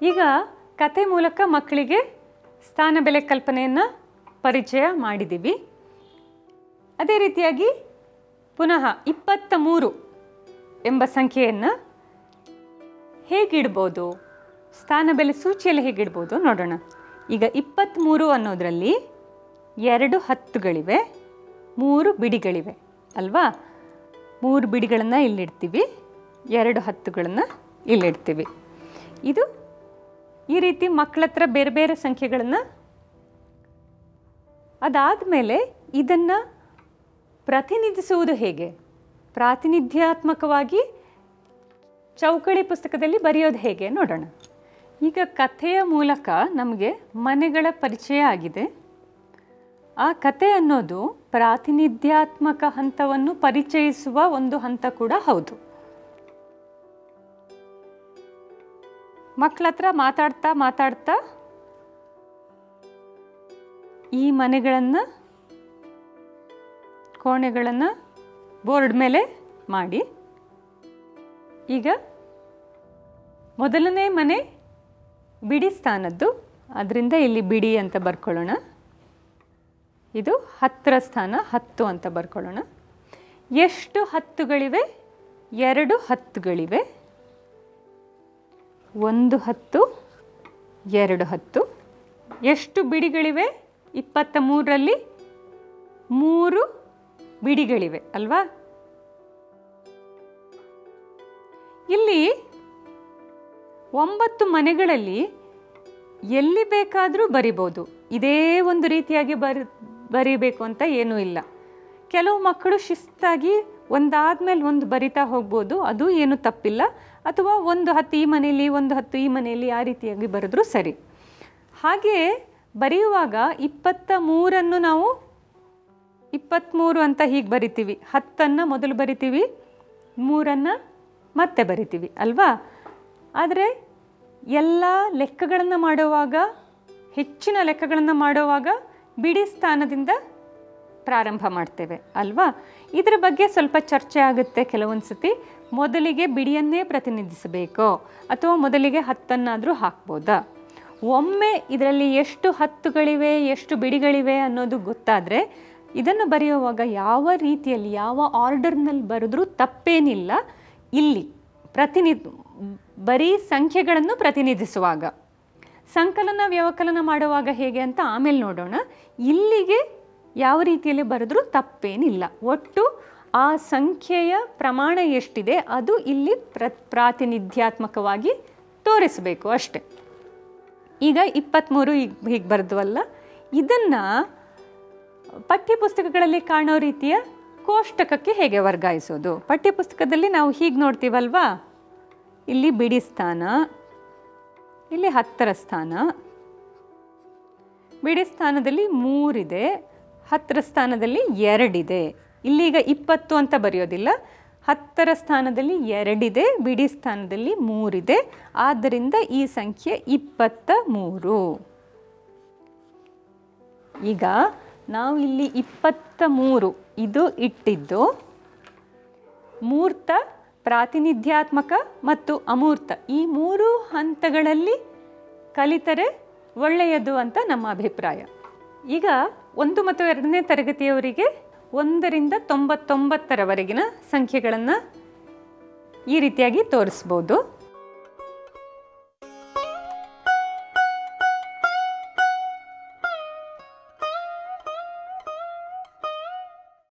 ಈಗ ಕತೆ ಮೂಲಕ ಮಕ್ಕಳಿಗೆ ಸ್ಥಾನ ಬೆಲೆ ಕಲ್ಪನೆಯನ್ನು ಪರಿಚಯ ಮಾಡಿದ್ದೀವಿ ಅದೇ ರೀತಿಯಾಗಿ ಪುನಃ ಇಪ್ಪತ್ತ ಮೂರು ಎಂಬ ಸಂಖ್ಯೆಯನ್ನು ಹೇಗಿಡ್ಬೋದು ಸ್ಥಾನ ಬೆಲೆ ಸೂಚಿಯಲ್ಲಿ ಹೇಗಿಡ್ಬೋದು ನೋಡೋಣ ಈಗ ಇಪ್ಪತ್ತ್ಮೂರು ಅನ್ನೋದರಲ್ಲಿ ಎರಡು ಹತ್ತುಗಳಿವೆ ಮೂರು ಬಿಡಿಗಳಿವೆ ಅಲ್ವಾ ಮೂರು ಬಿಡಿಗಳನ್ನು ಇಲ್ಲಿಡ್ತೀವಿ ಎರಡು ಹತ್ತುಗಳನ್ನು ಇಲ್ಲಿಡ್ತೀವಿ ಇದು ಈ ರೀತಿ ಮಕ್ಕಳ ಹತ್ರ ಬೇರೆ ಬೇರೆ ಸಂಖ್ಯೆಗಳನ್ನು ಅದಾದಮೇಲೆ ಇದನ್ನು ಪ್ರತಿನಿಧಿಸುವುದು ಹೇಗೆ ಪ್ರಾತಿನಿಧ್ಯಾತ್ಮಕವಾಗಿ ಚೌಕಳಿ ಪುಸ್ತಕದಲ್ಲಿ ಬರೆಯೋದು ಹೇಗೆ ನೋಡೋಣ ಈಗ ಕಥೆಯ ಮೂಲಕ ನಮಗೆ ಮನೆಗಳ ಪರಿಚಯ ಆಗಿದೆ ಆ ಕತೆ ಅನ್ನೋದು ಪ್ರಾತಿನಿಧ್ಯಾತ್ಮಕ ಹಂತವನ್ನು ಪರಿಚಯಿಸುವ ಒಂದು ಹಂತ ಕೂಡ ಹೌದು ಮಕ್ಕಳ ಹತ್ರ ಮಾತಾಡ್ತಾ ಮಾತಾಡ್ತಾ ಈ ಮನೆಗಳನ್ನು ಕೋಣೆಗಳನ್ನು ಬೋರ್ಡ್ ಮೇಲೆ ಮಾಡಿ ಈಗ ಮೊದಲನೇ ಮನೆ ಬಿಡಿ ಸ್ಥಾನದ್ದು ಅದರಿಂದ ಇಲ್ಲಿ ಬಿಡಿ ಅಂತ ಬರ್ಕೊಳ್ಳೋಣ ಇದು ಹತ್ತರ ಸ್ಥಾನ ಹತ್ತು ಅಂತ ಬರ್ಕೊಳ್ಳೋಣ ಎಷ್ಟು ಹತ್ತುಗಳಿವೆ ಎರಡು ಹತ್ತುಗಳಿವೆ ಒಂದು ಹತ್ತು ಎರಡು ಹತ್ತು ಎಷ್ಟು ಬಿಡಿಗಳಿವೆ ಇಪ್ಪತ್ತ ಮೂರರಲ್ಲಿ ಮೂರು ಬಿಡಿಗಳಿವೆ ಅಲ್ವಾ ಇಲ್ಲಿ ಒಂಬತ್ತು ಮನೆಗಳಲ್ಲಿ ಎಲ್ಲಿ ಬೇಕಾದರೂ ಬರಿಬೋದು ಇದೇ ಒಂದು ರೀತಿಯಾಗಿ ಬರಿ ಬರಿಬೇಕು ಅಂತ ಏನೂ ಇಲ್ಲ ಕೆಲವು ಮಕ್ಕಳು ಶಿಸ್ತಾಗಿ ಒಂದಾದ್ಮೇಲೆ ಒಂದು ಬರಿತಾ ಹೋಗ್ಬೋದು ಅದು ಏನು ತಪ್ಪಿಲ್ಲ ಅಥವಾ ಒಂದು ಹತ್ತು ಈ ಮನೆಯಲ್ಲಿ ಒಂದು ಹತ್ತು ಈ ಮನೆಯಲ್ಲಿ ಆ ರೀತಿಯಾಗಿ ಬರೆದ್ರೂ ಸರಿ ಹಾಗೆ ಬರೆಯುವಾಗ ಇಪ್ಪತ್ತ ಮೂರನ್ನು ನಾವು ಇಪ್ಪತ್ತ್ಮೂರು ಅಂತ ಹೀಗೆ ಬರಿತೀವಿ ಹತ್ತನ್ನು ಮೊದಲು ಬರಿತೀವಿ ಮೂರನ್ನು ಮತ್ತೆ ಬರಿತೀವಿ ಅಲ್ವಾ ಆದರೆ ಎಲ್ಲ ಲೆಕ್ಕಗಳನ್ನು ಮಾಡುವಾಗ ಹೆಚ್ಚಿನ ಲೆಕ್ಕಗಳನ್ನು ಮಾಡುವಾಗ ಬಿಡಿ ಸ್ಥಾನದಿಂದ ಪ್ರಾರಂಭ ಮಾಡ್ತೇವೆ ಅಲ್ವಾ ಇದರ ಬಗ್ಗೆ ಸ್ವಲ್ಪ ಚರ್ಚೆ ಆಗುತ್ತೆ ಕೆಲವೊಂದು ಸತಿ ಮೊದಲಿಗೆ ಬಿಡಿಯನ್ನೇ ಪ್ರತಿನಿಧಿಸಬೇಕೋ ಅಥವಾ ಮೊದಲಿಗೆ ಹತ್ತನ್ನಾದರೂ ಹಾಕ್ಬೋದಾ ಒಮ್ಮೆ ಇದರಲ್ಲಿ ಎಷ್ಟು ಹತ್ತುಗಳಿವೆ ಎಷ್ಟು ಬಿಡಿಗಳಿವೆ ಅನ್ನೋದು ಗೊತ್ತಾದರೆ ಇದನ್ನು ಬರೆಯುವಾಗ ಯಾವ ರೀತಿಯಲ್ಲಿ ಯಾವ ಆರ್ಡರ್ನಲ್ಲಿ ಬರೆದ್ರೂ ತಪ್ಪೇನಿಲ್ಲ ಇಲ್ಲಿ ಪ್ರತಿನಿಧಿ ಬರೀ ಸಂಖ್ಯೆಗಳನ್ನು ಪ್ರತಿನಿಧಿಸುವಾಗ ಸಂಕಲನ ವ್ಯವಕಲನ ಮಾಡುವಾಗ ಹೇಗೆ ಅಂತ ಆಮೇಲೆ ನೋಡೋಣ ಇಲ್ಲಿಗೆ ಯಾವ ರೀತಿಯಲ್ಲಿ ಬರೆದ್ರೂ ತಪ್ಪೇನಿಲ್ಲ ಒಟ್ಟು ಆ ಸಂಖ್ಯೆಯ ಪ್ರಮಾಣ ಎಷ್ಟಿದೆ ಅದು ಇಲ್ಲಿ ಪ್ರ ಪ್ರಾತಿನಿಧ್ಯಾತ್ಮಕವಾಗಿ ತೋರಿಸಬೇಕು ಅಷ್ಟೆ ಈಗ ಇಪ್ಪತ್ತ್ಮೂರು ಈಗ ಹೀಗೆ ಬರೆದ್ವಲ್ಲ ಇದನ್ನು ಪಠ್ಯಪುಸ್ತಕಗಳಲ್ಲಿ ಕಾಣೋ ರೀತಿಯ ಕೋಷ್ಟಕಕ್ಕೆ ಹೇಗೆ ವರ್ಗಾಯಿಸೋದು ಪಠ್ಯಪುಸ್ತಕದಲ್ಲಿ ನಾವು ಹೀಗೆ ನೋಡ್ತೀವಲ್ವಾ ಇಲ್ಲಿ ಬಿಡಿ ಸ್ಥಾನ ಇಲ್ಲಿ ಹತ್ತರ ಸ್ಥಾನ ಬಿಡಿ ಸ್ಥಾನದಲ್ಲಿ ಮೂರಿದೆ ಹತ್ತರ ಸ್ಥಾನದಲ್ಲಿ ಎರಡಿದೆ ಇಲ್ಲೀಗ ಇಪ್ಪತ್ತು ಅಂತ ಬರೆಯೋದಿಲ್ಲ ಹತ್ತರ ಸ್ಥಾನದಲ್ಲಿ ಎರಡಿದೆ ಬಿಡಿ ಸ್ಥಾನದಲ್ಲಿ ಮೂರಿದೆ ಆದ್ದರಿಂದ ಈ ಸಂಖ್ಯೆ ಇಪ್ಪತ್ತ ಮೂರು ಈಗ ನಾವು ಇಲ್ಲಿ ಇಪ್ಪತ್ತ ಮೂರು ಇದು ಇಟ್ಟಿದ್ದು ಮೂರ್ತ ಪ್ರಾತಿನಿಧ್ಯಾತ್ಮಕ ಮತ್ತು ಅಮೂರ್ತ ಈ ಮೂರು ಹಂತಗಳಲ್ಲಿ ಕಲಿತರೆ ಒಳ್ಳೆಯದು ಅಂತ ನಮ್ಮ ಅಭಿಪ್ರಾಯ ಈಗ ಒಂದು ಮತ್ತು ಎರಡನೇ ತರಗತಿಯವರಿಗೆ ಒಂದರಿಂದ ತೊಂಬತ್ತೊಂಬತ್ತರವರೆಗಿನ ಸಂಖ್ಯೆಗಳನ್ನು ಈ ರೀತಿಯಾಗಿ ತೋರಿಸ್ಬೋದು